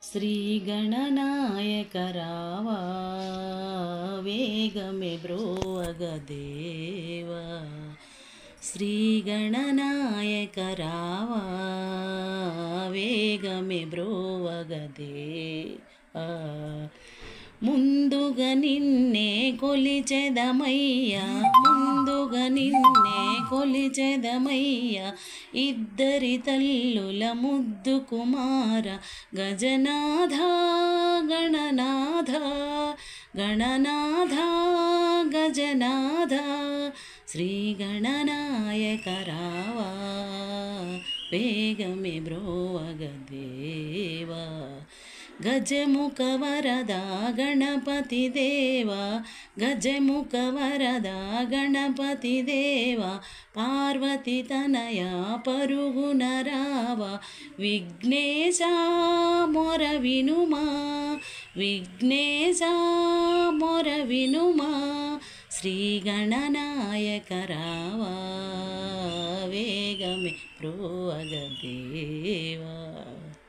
శ్రీగణనాయక రావా వేగమే బ్రోవగదేవా శ్రీగణనాయక రావా వేగమే బ్రోవగదేవా ముందుగా నిన్నే కొలిచెదమయ్యా ముందుగా నిన్నే కొలిచెదమయ్యా ఇద్దరి తల్లుల ముద్దు కుమార గజనాథ గణనాథ గణనాథ గజనాథ శ్రీ గణనాయక రావా వేగమే బ్రోవగదేవా గజముఖ వరద గణపతి దేవా గజముఖ వరద గణపతి దేవా పార్వతి తనయ పరుగున రావా విఘ్నేశ మొర వినుమా విఘ్నేశ మొర వినుమా శ్రీ గణనాయక రావా వేగమే ప్రోవగదేవా